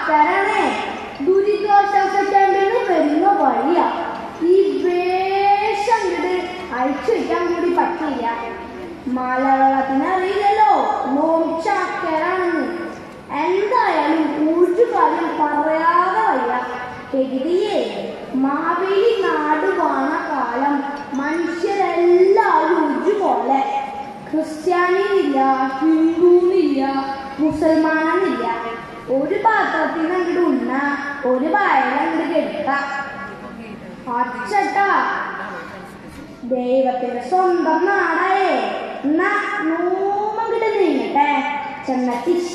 സർക്കാരാണേ ദുരിതാശ്വാസ ക്യാമ്പിന് വരുന്ന വഴിയാ ഈ വേഷം ഇങ്ങട് അയച്ചു വയ്ക്കാൻ കൂടി പറ്റില്ല മലയാളത്തിന് അറിയില്ലല്ലോ നോമിച്ചാക്കരാണെന്ന് എന്തായാലും ഒരു കാര്യം പറയാതെ വയ്യ എഴുതിയേ മാവേലി നാട് വാണ കാലം മനുഷ്യരെല്ലാവരും ഒരുപോലെ ക്രിസ്ത്യാനിയില്ല ഹിന്ദുവില്ല മുസൽമാനെന്നില്ല ഒരു പാത്രത്തിൽ നിന്ന് അങ്ങോട്ട് ഉണ്ണ ഒരു വായന അങ്ങോട്ട് കെടുക്ക അച്ചട്ടാ ദൈവത്തിന്റെ സ്വന്തം നാടായേ എന്നാ നോമങ്ങിട്ട് നീങ്ങട്ടെ ചെന്ന തിശ